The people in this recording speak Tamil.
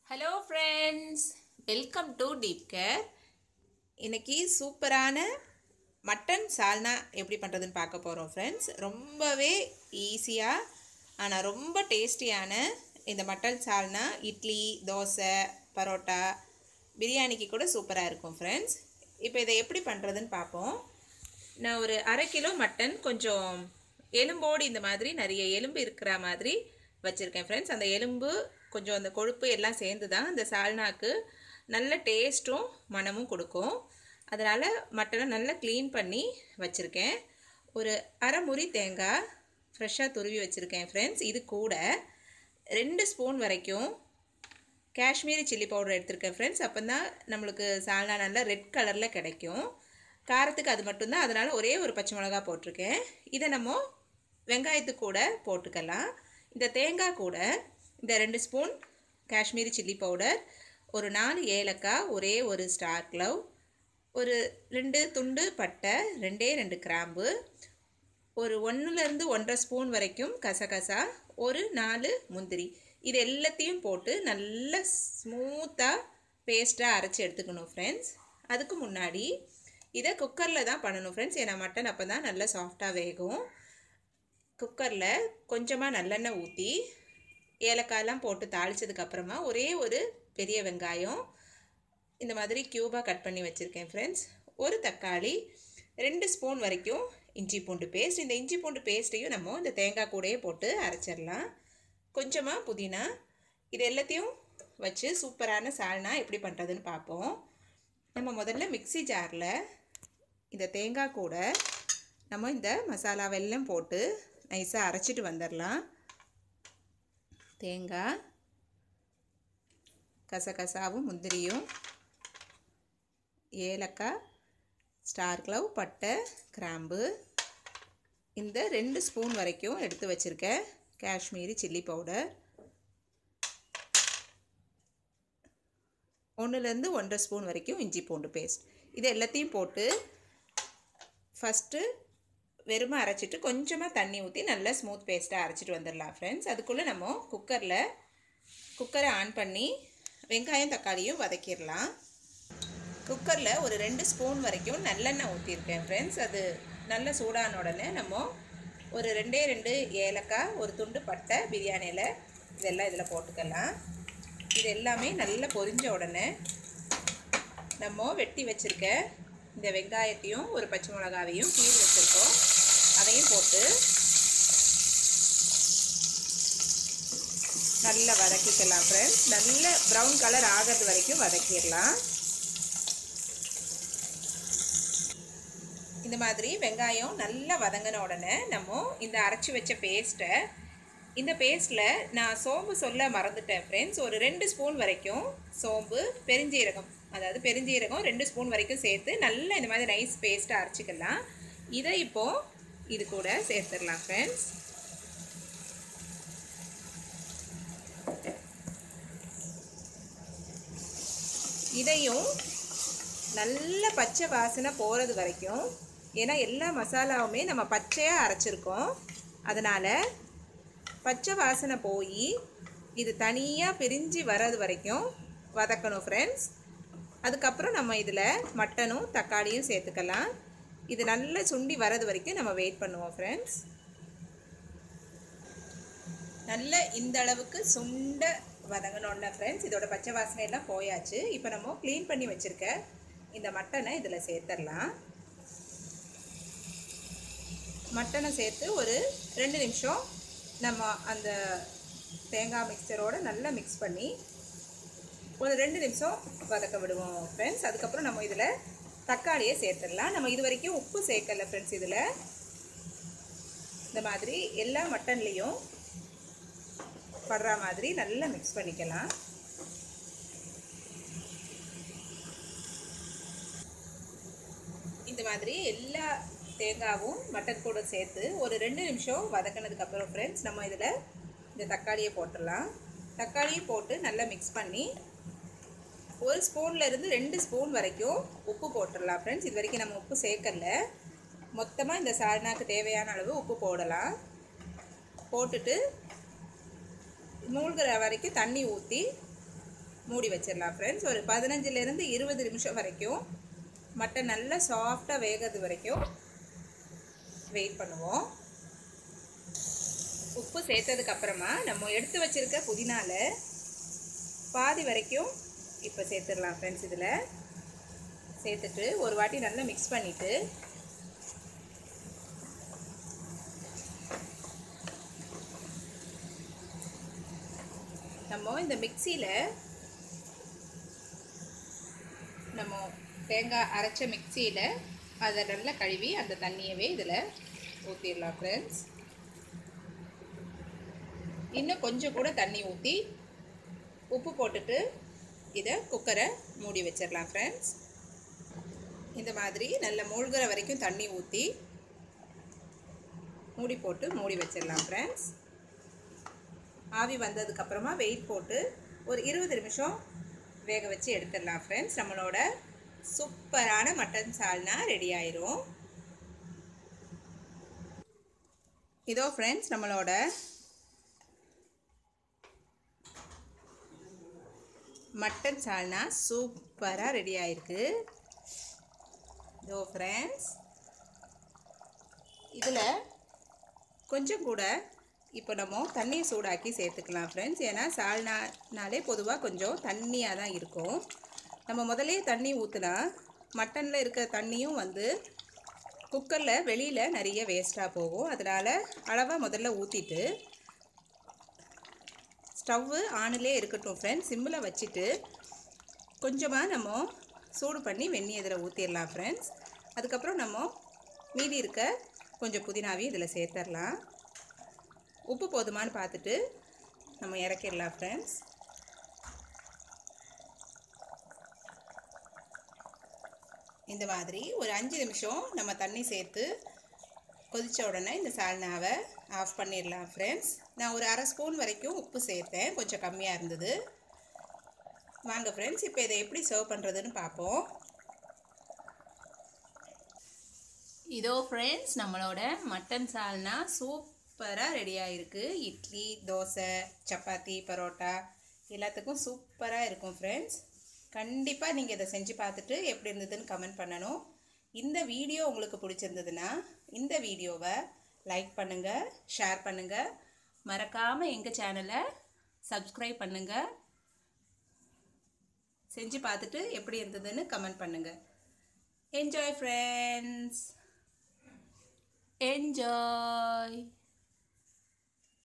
hello friends welcome to deep care இன்னைக்கு சூப்பரான மட்டன் சால்னா எப்படி பண்ணுறதுன்னு பார்க்க போகிறோம் ஃப்ரெண்ட்ஸ் ரொம்பவே ஈஸியாக ஆனால் ரொம்ப டேஸ்டியான இந்த மட்டன் சால்னா இட்லி தோசை பரோட்டா பிரியாணிக்கு கூட சூப்பராக இருக்கும் ஃப்ரெண்ட்ஸ் இப்போ இதை எப்படி பண்ணுறதுன்னு பார்ப்போம் நான் ஒரு அரை கிலோ மட்டன் கொஞ்சம் எலும்போடு இந்த மாதிரி நிறைய எலும்பு இருக்கிற மாதிரி வச்சுருக்கேன் ஃப்ரெண்ட்ஸ் அந்த எலும்பு கொஞ்சம் அந்த கொழுப்பு எல்லாம் சேர்ந்து தான் இந்த சால்னாக்கு நல்ல டேஸ்ட்டும் மனமும் கொடுக்கும் அதனால் மட்டனை நல்லா க்ளீன் பண்ணி வச்சுருக்கேன் ஒரு அரை முறி தேங்காய் ஃப்ரெஷ்ஷாக துருவி வச்சுருக்கேன் ஃப்ரெண்ட்ஸ் இது கூட ரெண்டு ஸ்பூன் வரைக்கும் காஷ்மீரி சில்லி பவுடர் எடுத்திருக்கேன் ஃப்ரெண்ட்ஸ் அப்போ தான் நம்மளுக்கு சால்னா நல்லா ரெட் கலரில் கிடைக்கும் காரத்துக்கு அது மட்டும்தான் அதனால் ஒரே ஒரு பச்சை மிளகா போட்டிருக்கேன் இதை நம்ம வெங்காயத்து கூட போட்டுக்கலாம் இந்த தேங்காய் கூட இந்த ரெண்டு ஸ்பூன் காஷ்மீரி சில்லி பவுடர் ஒரு நாலு ஏலக்காய் ஒரே ஒரு ஸ்டார் க்ளவ் ஒரு ரெண்டு துண்டு பட்டை ரெண்டே ரெண்டு கிராம்பு ஒரு ஒன்றுலேருந்து ஒன்றரை ஸ்பூன் வரைக்கும் கசகசா ஒரு நாலு முந்திரி இது எல்லாத்தையும் போட்டு நல்லா ஸ்மூத்தாக பேஸ்ட்டாக அரைச்சி எடுத்துக்கணும் ஃப்ரெண்ட்ஸ் அதுக்கு முன்னாடி இதை குக்கரில் தான் பண்ணணும் ஃப்ரெண்ட்ஸ் ஏன்னா மட்டன் அப்போ தான் நல்லா சாஃப்டாக வேகும் குக்கரில் கொஞ்சமாக நல்லெண்ணெய் ஊற்றி ஏலக்காயெல்லாம் போட்டு தாளித்ததுக்கப்புறமா ஒரே ஒரு பெரிய வெங்காயம் இந்த மாதிரி க்யூபாக கட் பண்ணி வச்சுருக்கேன் ஃப்ரெண்ட்ஸ் ஒரு தக்காளி ரெண்டு ஸ்பூன் வரைக்கும் இஞ்சி பூண்டு பேஸ்ட் இந்த இஞ்சி பூண்டு பேஸ்ட்டையும் நம்ம இந்த தேங்காய் கூடயே போட்டு அரைச்சிடலாம் கொஞ்சமாக புதினா இது எல்லாத்தையும் வச்சு சூப்பரான சால்னா எப்படி பண்ணுறதுன்னு பார்ப்போம் நம்ம முதல்ல மிக்சி ஜாரில் இந்த தேங்காய் கூட நம்ம இந்த மசாலாவெல்லாம் போட்டு நைஸாக அரைச்சிட்டு வந்துடலாம் தேங்காய் கசகசாவும் முந்திரியும் ஏலக்காய் ஸ்டார் க்ளவ் பட்டை கிராம்பு இந்த ரெண்டு ஸ்பூன் வரைக்கும் எடுத்து வச்சுருக்கேன் காஷ்மீரி சில்லி பவுடர் ஒன்றுலேருந்து ஒன்றரை ஸ்பூன் வரைக்கும் இஞ்சி பூண்டு பேஸ்ட் இது எல்லாத்தையும் போட்டு ஃபஸ்ட்டு வெறுமை அரைச்சிட்டு கொஞ்சமாக தண்ணி ஊற்றி நல்லா ஸ்மூத் பேஸ்ட்டாக அரைச்சிட்டு வந்துடலாம் ஃப்ரெண்ட்ஸ் அதுக்குள்ளே நம்ம குக்கரில் குக்கரை ஆன் பண்ணி வெங்காயம் தக்காளியும் வதக்கிடலாம் குக்கரில் ஒரு ரெண்டு ஸ்பூன் வரைக்கும் நல்லெண்ணெய் ஊற்றிருக்கேன் ஃப்ரெண்ட்ஸ் அது நல்ல சூடான உடனே நம்ம ஒரு ரெண்டே ரெண்டு ஏலக்காய் ஒரு துண்டு பட்டை பிரியாணியில் இதெல்லாம் இதில் போட்டுக்கலாம் இது எல்லாமே நல்லா பொரிஞ்ச உடனே நம்ம வெட்டி வச்சுருக்க இந்த வெங்காயத்தையும் ஒரு பச்சை மிளகாவையும் கீழ் வச்சுருக்கோம் அதையும் போட்டு நல்லா வதக்கிக்கலாம் ஃப்ரெண்ட்ஸ் நல்ல ப்ரௌன் கலர் ஆகிறது வரைக்கும் வதக்கிடலாம் இந்த மாதிரி வெங்காயம் நல்லா வதங்கின உடனே நம்ம இந்த அரைச்சி வச்ச பேஸ்ட்டை இந்த பேஸ்ட்டில் நான் சோம்பு சொல்ல மறந்துட்டேன் ஃப்ரெண்ட்ஸ் ஒரு ரெண்டு ஸ்பூன் வரைக்கும் சோம்பு பெருஞ்சீரகம் அதாவது பெருஞ்சீரகம் ரெண்டு ஸ்பூன் வரைக்கும் சேர்த்து நல்லா இந்த மாதிரி நைஸ் பேஸ்ட்டாக அரைச்சிக்கலாம் இதை இப்போது இது கூட சேர்த்துடலாம் ஃப்ரெண்ட்ஸ் இதையும் நல்ல பச்சை வாசனை போகிறது வரைக்கும் ஏன்னா எல்லா மசாலாவுமே நம்ம பச்சையாக அரைச்சிருக்கோம் அதனால் பச்சை வாசனை போய் இது தனியாக பிரிஞ்சு வர்றது வரைக்கும் வதக்கணும் ஃப்ரெண்ட்ஸ் அதுக்கப்புறம் நம்ம இதில் மட்டனும் தக்காளியும் சேர்த்துக்கலாம் இது நல்லா சுண்டி வர்றது வரைக்கும் நம்ம வெயிட் பண்ணுவோம் ஃப்ரெண்ட்ஸ் நல்ல இந்த அளவுக்கு சுண்ட வதங்கணும்ல ஃப்ரெண்ட்ஸ் இதோட பச்சை வாசனை எல்லாம் போயாச்சு இப்போ நம்ம க்ளீன் பண்ணி வச்சுருக்க இந்த மட்டனை இதில் சேர்த்துடலாம் மட்டனை சேர்த்து ஒரு ரெண்டு நிமிஷம் நம்ம அந்த தேங்காய் மிக்சரோடு நல்லா மிக்ஸ் பண்ணி ஒரு ரெண்டு நிமிஷம் வதக்க விடுவோம் ஃப்ரெண்ட்ஸ் அதுக்கப்புறம் நம்ம இதில் தக்காளியை சேர்த்துடலாம் நம்ம இது வரைக்கும் உப்பு சேர்க்கல ஃப்ரெண்ட்ஸ் இதில் இந்த மாதிரி எல்லா மட்டன்லேயும் படுற மாதிரி நல்லா மிக்ஸ் பண்ணிக்கலாம் இந்த மாதிரி எல்லா தேங்காவும் மட்டன் கூட சேர்த்து ஒரு ரெண்டு நிமிஷம் வதக்கினதுக்கப்புறம் ஃப்ரெண்ட்ஸ் நம்ம இதில் இந்த தக்காளியை போட்டுடலாம் தக்காளியும் போட்டு நல்லா மிக்ஸ் பண்ணி ஒரு ஸ்பூன்லேருந்து ரெண்டு ஸ்பூன் வரைக்கும் உப்பு போட்டுடலாம் ஃப்ரெண்ட்ஸ் இது வரைக்கும் நம்ம உப்பு சேர்க்கல மொத்தமாக இந்த சால்னாக்கு தேவையான அளவு உப்பு போடலாம் போட்டுட்டு மூழ்கிற வரைக்கும் தண்ணி ஊற்றி மூடி வச்சிடலாம் ஃப்ரெண்ட்ஸ் ஒரு பதினஞ்சுலேருந்து இருபது நிமிஷம் வரைக்கும் மட்டன் நல்லா சாஃப்டாக வேகிறது வரைக்கும் வெயிட் பண்ணுவோம் உப்பு சேர்த்ததுக்கு அப்புறமா நம்ம எடுத்து வச்சிருக்க புதினால பாதி வரைக்கும் இப்போ சேர்த்துடலாம் ஃப்ரெண்ட்ஸ் இதில் சேர்த்துட்டு ஒரு வாட்டி நல்லா மிக்ஸ் பண்ணிவிட்டு நம்ம இந்த மிக்சியில் நம்ம தேங்காய் அரைச்ச மிக்சியில் அதை நல்லா கழுவி அந்த தண்ணியவே இதில் ஊற்றிடலாம் ஃப்ரெண்ட்ஸ் இன்னும் கொஞ்சம் கூட தண்ணி ஊற்றி உப்பு போட்டுட்டு இதை குக்கரை மூடி வச்சிடலாம் ஃப்ரெண்ட்ஸ் இந்த மாதிரி நல்ல மூழ்கிற வரைக்கும் தண்ணி ஊற்றி மூடி போட்டு மூடி வச்சிடலாம் ஃப்ரெண்ட்ஸ் ஆவி வந்ததுக்கப்புறமா வெயிட் போட்டு ஒரு இருபது நிமிஷம் வேக வச்சு எடுத்துடலாம் ஃப்ரெண்ட்ஸ் நம்மளோட சூப்பரான மட்டன் சால்னா ரெடி ஆயிரும் இதோ ஃப்ரெண்ட்ஸ் நம்மளோட மட்டன் சால்னா சூப்பராக ரெடி ஆயிருக்கு இதோ ஃப்ரெண்ட்ஸ் இதில் கொஞ்சம் கூட இப்போ நம்ம தண்ணியை சூடாக்கி சேர்த்துக்கலாம் ஃப்ரெண்ட்ஸ் ஏன்னா சால்னானாலே பொதுவாக கொஞ்சம் தண்ணியாக தான் இருக்கும் நம்ம முதலே தண்ணி ஊற்றுனா மட்டனில் இருக்க தண்ணியும் வந்து குக்கரில் வெளியில் நிறைய வேஸ்ட்டாக போகும் அதனால் அளவாக முதல்ல ஊற்றிட்டு ஸ்டவ்வு ஆனிலே இருக்கட்டும் ஃப்ரெண்ட்ஸ் சிம்மில் வச்சுட்டு கொஞ்சமாக நம்ம சூடு பண்ணி வெந்நீர் இதில் ஊற்றிடலாம் ஃப்ரெண்ட்ஸ் அதுக்கப்புறம் நம்ம மீதி இருக்க கொஞ்சம் புதினாவையும் இதில் சேர்த்துடலாம் உப்பு போதுமான்னு பார்த்துட்டு நம்ம இறக்கிடலாம் ஃப்ரெண்ட்ஸ் இந்த மாதிரி ஒரு அஞ்சு நிமிஷம் நம்ம தண்ணி சேர்த்து கொதித்த உடனே இந்த சால்னாவை ஆஃப் பண்ணிடலாம் ஃப்ரெண்ட்ஸ் நான் ஒரு அரை ஸ்பூன் வரைக்கும் உப்பு சேர்த்தேன் கொஞ்சம் கம்மியாக இருந்தது வாங்க ஃப்ரெண்ட்ஸ் இப்போ இதை எப்படி சர்வ் பண்ணுறதுன்னு பார்ப்போம் இதோ ஃப்ரெண்ட்ஸ் நம்மளோட மட்டன் சால்னா சூப்பராக ரெடி ஆகிருக்கு இட்லி தோசை சப்பாத்தி பரோட்டா எல்லாத்துக்கும் சூப்பராக இருக்கும் ஃப்ரெண்ட்ஸ் கண்டிப்பாக நீங்கள் இதை செஞ்சு பார்த்துட்டு எப்படி இருந்ததுன்னு கமெண்ட் பண்ணணும் இந்த வீடியோ உங்களுக்கு பிடிச்சிருந்ததுன்னா இந்த வீடியோவை லைக் பண்ணுங்கள் ஷேர் பண்ணுங்கள் மறக்காமல் எங்கள் சேனலை சப்ஸ்கிரைப் பண்ணுங்கள் செஞ்சு பார்த்துட்டு எப்படி இருந்ததுன்னு கமெண்ட் பண்ணுங்கள் என்ஜாய் ஃப்ரெண்ட்ஸ் என்ஜாய்